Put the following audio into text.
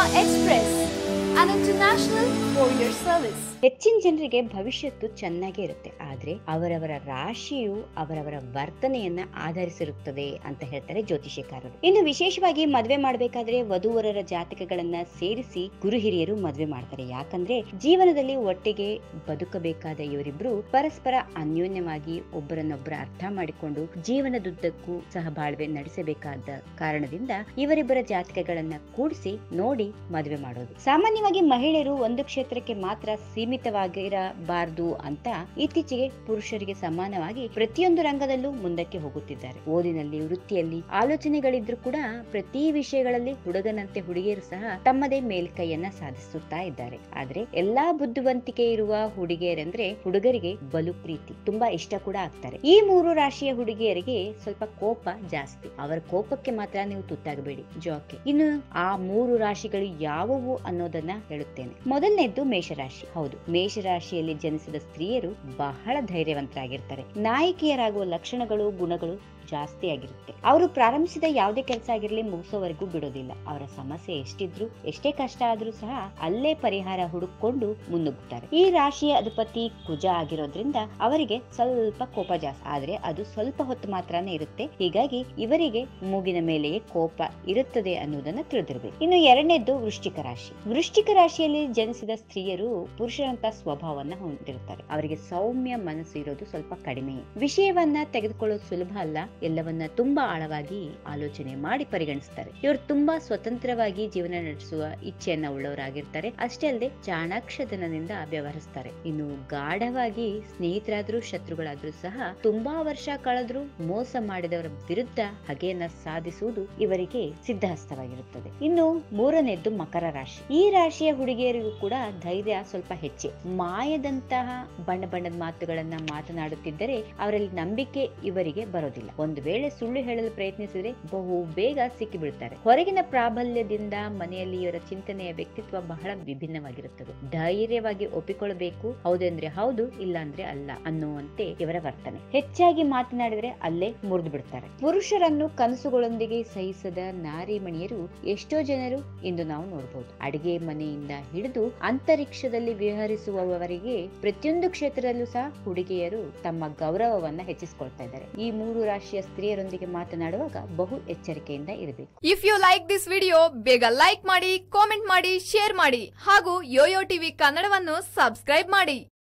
Express, an international courier service. ಹೆಚ್ಚಿನ ಜನರಿಗೆ ಭವಿಷ್ಯತ್ತು ಚೆನ್ನಾಗೇ ಇರುತ್ತೆ ಆದ್ರೆ ಅವರವರ ರಾಶಿಯು ಅವರವರ ವರ್ತನೆಯನ್ನ ಆಧರಿಸಿರುತ್ತದೆ ಅಂತ ಹೇಳ್ತಾರೆ ಜ್ಯೋತಿಷ್ಯಕಾರರು ಇನ್ನು ವಿಶೇಷವಾಗಿ ಮದ್ವೆ ಮಾಡ್ಬೇಕಾದ್ರೆ ವಧುವರರ ಜಾತಕಗಳನ್ನ ಸೇರಿಸಿ ಗುರು ಹಿರಿಯರು ಮದ್ವೆ ಮಾಡ್ತಾರೆ ಯಾಕಂದ್ರೆ ಜೀವನದಲ್ಲಿ ಒಟ್ಟಿಗೆ ಬದುಕಬೇಕಾದ ಇವರಿಬ್ರು ಪರಸ್ಪರ ಅನ್ಯೋನ್ಯವಾಗಿ ಒಬ್ಬರನ್ನೊಬ್ಬರ ಅರ್ಥ ಮಾಡಿಕೊಂಡು ಜೀವನದುದ್ದಕ್ಕೂ ಸಹ ಬಾಳ್ವೆ ನಡೆಸಬೇಕಾದ ಕಾರಣದಿಂದ ಇವರಿಬ್ಬರ ಜಾತಕಗಳನ್ನ ಕೂಡಿಸಿ ನೋಡಿ ಮದುವೆ ಮಾಡೋದು ಸಾಮಾನ್ಯವಾಗಿ ಮಹಿಳೆಯರು ಒಂದು ಕ್ಷೇತ್ರಕ್ಕೆ ಮಾತ್ರ ಸೀಮಿತವಾಗಿರಬಾರದು ಅಂತ ಇತ್ತೀಚೆಗೆ ಪುರುಷರಿಗೆ ಸಮಾನವಾಗಿ ಪ್ರತಿಯೊಂದು ರಂಗದಲ್ಲೂ ಮುಂದಕ್ಕೆ ಹೋಗುತ್ತಿದ್ದಾರೆ ಓದಿನಲ್ಲಿ ವೃತ್ತಿಯಲ್ಲಿ ಆಲೋಚನೆಗಳಿದ್ರು ಕೂಡ ಪ್ರತಿ ವಿಷಯಗಳಲ್ಲಿ ಹುಡುಗನಂತೆ ಹುಡುಗಿಯರು ಸಹ ತಮ್ಮದೇ ಮೇಲ್ಕೈಯನ್ನ ಸಾಧಿಸುತ್ತಾ ಇದ್ದಾರೆ ಆದ್ರೆ ಎಲ್ಲಾ ಬುದ್ಧಿವಂತಿಕೆ ಇರುವ ಹುಡುಗಿಯರೆಂದ್ರೆ ಹುಡುಗರಿಗೆ ಬಲು ಪ್ರೀತಿ ತುಂಬಾ ಇಷ್ಟ ಕೂಡ ಆಗ್ತಾರೆ ಈ ಮೂರು ರಾಶಿಯ ಹುಡುಗಿಯರಿಗೆ ಸ್ವಲ್ಪ ಕೋಪ ಜಾಸ್ತಿ ಅವರ ಕೋಪಕ್ಕೆ ಮಾತ್ರ ನೀವು ತುತ್ತಾಗಬೇಡಿ ಜೋಕೆ ಇನ್ನು ಆ ಮೂರು ರಾಶಿಗಳು ಯಾವುವು ಅನ್ನೋದನ್ನ ಹೇಳುತ್ತೇನೆ ಮೊದಲನೇದ್ದು ಮೇಷರಾಶಿ ಹೌದು ಮೇಷರಾಶಿಯಲ್ಲಿ ಜನಿಸಿದ ಸ್ತ್ರೀಯರು ಬಹಳ ಧೈರ್ಯವಂತರಾಗಿರ್ತಾರೆ ನಾಯಕಿಯರಾಗುವ ಲಕ್ಷಣಗಳು ಗುಣಗಳು ಜಾಸ್ತಿ ಆಗಿರುತ್ತೆ ಅವರು ಪ್ರಾರಂಭಿಸಿದ ಯಾವುದೇ ಕೆಲಸ ಆಗಿರಲಿ ಮುಗಿಸೋವರೆಗೂ ಬಿಡೋದಿಲ್ಲ ಅವರ ಸಮಸ್ಯೆ ಎಷ್ಟಿದ್ರು ಎಷ್ಟೇ ಕಷ್ಟ ಆದ್ರೂ ಸಹ ಅಲ್ಲೇ ಪರಿಹಾರ ಹುಡುಕೊಂಡು ಮುನ್ನುಗ್ಗುತ್ತಾರೆ ಈ ರಾಶಿಯ ಅಧಿಪತಿ ಕುಜ ಆಗಿರೋದ್ರಿಂದ ಅವರಿಗೆ ಸ್ವಲ್ಪ ಕೋಪ ಜಾಸ್ತಿ ಆದ್ರೆ ಅದು ಸ್ವಲ್ಪ ಹೊತ್ತು ಮಾತ್ರನೇ ಇರುತ್ತೆ ಹೀಗಾಗಿ ಇವರಿಗೆ ಮೂಗಿನ ಮೇಲೆಯೇ ಕೋಪ ಇರುತ್ತದೆ ಅನ್ನೋದನ್ನ ತಿಳಿದಿರಬೇಕು ಇನ್ನು ಎರಡನೇದ್ದು ವೃಶ್ಚಿಕ ರಾಶಿ ವೃಶ್ಚಿಕ ರಾಶಿಯಲ್ಲಿ ಜನಿಸಿದ ಸ್ತ್ರೀಯರು ಪುರುಷರಂತ ಸ್ವಭಾವವನ್ನ ಹೊಂದಿರುತ್ತಾರೆ ಅವರಿಗೆ ಸೌಮ್ಯ ಮನಸ್ಸು ಇರೋದು ಸ್ವಲ್ಪ ಕಡಿಮೆ ವಿಷಯವನ್ನ ತೆಗೆದುಕೊಳ್ಳೋದು ಸುಲಭ ಅಲ್ಲ ಎಲ್ಲವನ್ನ ತುಂಬಾ ಆಳವಾಗಿ ಆಲೋಚನೆ ಮಾಡಿ ಪರಿಗಣಿಸ್ತಾರೆ ಇವರು ತುಂಬಾ ಸ್ವತಂತ್ರವಾಗಿ ಜೀವನ ನಡೆಸುವ ಇಚ್ಛೆಯನ್ನ ಉಳ್ಳವರಾಗಿರ್ತಾರೆ ಅಷ್ಟೇ ಅಲ್ಲದೆ ಚಾಣಾಕ್ಷತನದಿಂದ ವ್ಯವಹರಿಸ್ತಾರೆ ಇನ್ನು ಗಾಢವಾಗಿ ಸ್ನೇಹಿತರಾದ್ರೂ ಶತ್ರುಗಳಾದ್ರೂ ಸಹ ತುಂಬಾ ವರ್ಷ ಕಳೆದ್ರೂ ಮೋಸ ಮಾಡಿದವರ ವಿರುದ್ಧ ಹಗೆಯನ್ನ ಸಾಧಿಸುವುದು ಇವರಿಗೆ ಸಿದ್ಧಹಸ್ತವಾಗಿರುತ್ತದೆ ಇನ್ನು ಮೂರನೇದ್ದು ಮಕರ ರಾಶಿ ಈ ರಾಶಿಯ ಹುಡುಗಿಯರಿಗೂ ಕೂಡ ಧೈರ್ಯ ಸ್ವಲ್ಪ ಹೆಚ್ಚೆ ಮಾಯದಂತಹ ಬಣ್ಣ ಬಣ್ಣದ ಮಾತುಗಳನ್ನ ಮಾತನಾಡುತ್ತಿದ್ದರೆ ಅವರಲ್ಲಿ ನಂಬಿಕೆ ಇವರಿಗೆ ಬರೋದಿಲ್ಲ ಒಂದು ವೇಳೆ ಸುಳ್ಳು ಹೇಳಲು ಪ್ರಯತ್ನಿಸಿದ್ರೆ ಬಹು ಬೇಗ ಸಿಕ್ಕಿ ಬಿಡ್ತಾರೆ ಹೊರಗಿನ ಪ್ರಾಬಲ್ಯದಿಂದ ಮನೆಯಲ್ಲಿ ಇವರ ಚಿಂತನೆಯ ವ್ಯಕ್ತಿತ್ವ ಬಹಳ ವಿಭಿನ್ನವಾಗಿರುತ್ತದೆ ಧೈರ್ಯವಾಗಿ ಒಪ್ಪಿಕೊಳ್ಳಬೇಕು ಹೌದೆಂದ್ರೆ ಹೌದು ಇಲ್ಲ ಅಂದ್ರೆ ಅಲ್ಲ ಅನ್ನುವಂತೆ ಇವರ ವರ್ತನೆ ಹೆಚ್ಚಾಗಿ ಮಾತನಾಡಿದ್ರೆ ಅಲ್ಲೇ ಮುರಿದು ಬಿಡ್ತಾರೆ ಪುರುಷರನ್ನು ಕನಸುಗಳೊಂದಿಗೆ ಸಹಿಸದ ನಾರಿಮಣಿಯರು ಎಷ್ಟೋ ಜನರು ಇಂದು ನಾವು ನೋಡಬಹುದು ಅಡಿಗೆ ಮನೆಯಿಂದ ಹಿಡಿದು ಅಂತರಿಕ್ಷದಲ್ಲಿ ವಿಹರಿಸುವವರಿಗೆ ಪ್ರತಿಯೊಂದು ಕ್ಷೇತ್ರದಲ್ಲೂ ಸಹ ಹುಡುಗಿಯರು ತಮ್ಮ ಗೌರವವನ್ನ ಹೆಚ್ಚಿಸಿಕೊಳ್ತಾ ಇದ್ದಾರೆ ಈ ಮೂರು ರಾಶಿಯ ಸ್ತ್ರೀಯರೊಂದಿಗೆ ಮಾತನಾಡುವಾಗ ಬಹು ಎಚ್ಚರಿಕೆಯಿಂದ ಇರಬೇಕು if you like this video ಬೇಗ ಲೈಕ್ ಮಾಡಿ ಕಾಮೆಂಟ್ ಮಾಡಿ ಶೇರ್ ಮಾಡಿ ಹಾಗೂ ಯೋಯೋ ಟಿವಿ ಕನ್ನಡವನ್ನು ಸಬ್ಸ್ಕ್ರೈಬ್ ಮಾಡಿ